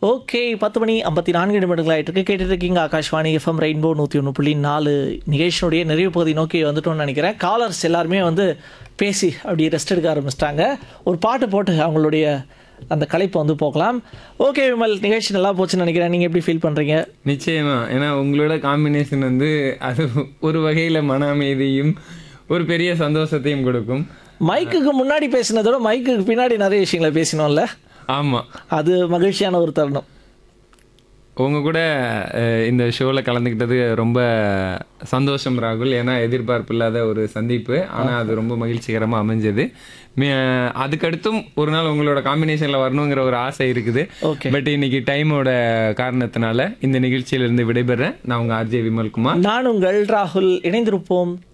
okay பத்து மணி ஐம்பத்தி நான்கு நிமிடங்கள் ஆயிட்டு இருக்கு கேட்டுட்டு இருக்கீங்க ஆகாஷ்வாணி எஃப்எம் ரெயின்போ நூற்றி ஒன்று புள்ளி நாலு நிகழ்ச்சியினுடைய நிறைவு பகுதி நோக்கி வந்துட்டோம்னு நினைக்கிறேன் காலர்ஸ் எல்லாருமே வந்து பேசி அப்படி ரெஸ்ட் எடுக்க ஆரம்பிச்சிட்டாங்க ஒரு பாட்டு போட்டு அவங்களுடைய அந்த கலைப்பை வந்து போகலாம் ஓகே விமல் நிகழ்ச்சி நல்லா போச்சுன்னு நினைக்கிறேன் நீங்கள் எப்படி ஃபீல் பண்ணுறீங்க நிச்சயமா ஏன்னா உங்களோட காம்பினேஷன் வந்து அது ஒரு வகையில மன அமைதியும் ஒரு பெரிய சந்தோஷத்தையும் கொடுக்கும் மைக்குக்கு முன்னாடி பேசினதோட மைக்குக்கு பின்னாடி நிறைய விஷயங்களை பேசினோம்ல ஆமா அது மகிழ்ச்சியான ஒரு தருணம் உங்க கூட அஹ், இந்த ஷோல கலந்துக்கிட்டது ரொம்ப சந்தோஷம் ராகுல் ஏன்னா எதிர்பார்ப்பு இல்லாத ஒரு சந்திப்பு ஆனா அது ரொம்ப மகிழ்ச்சிகரமா அமைஞ்சது மி- அதுக்கடுத்தும் ஒரு நாள் உங்களோட காம்பினேஷன்ல வரணுங்கிற ஒரு ஆசை இருக்குது ஓகே பட் இன்னைக்கு டைமோட காரணத்தினால இந்த நிகழ்ச்சியிலிருந்து விடைபெறேன் நான் உங்க ஆர்ஜே விமல்குமார் நான் உங்கள் ராகுல் இணைந்திருப்போம்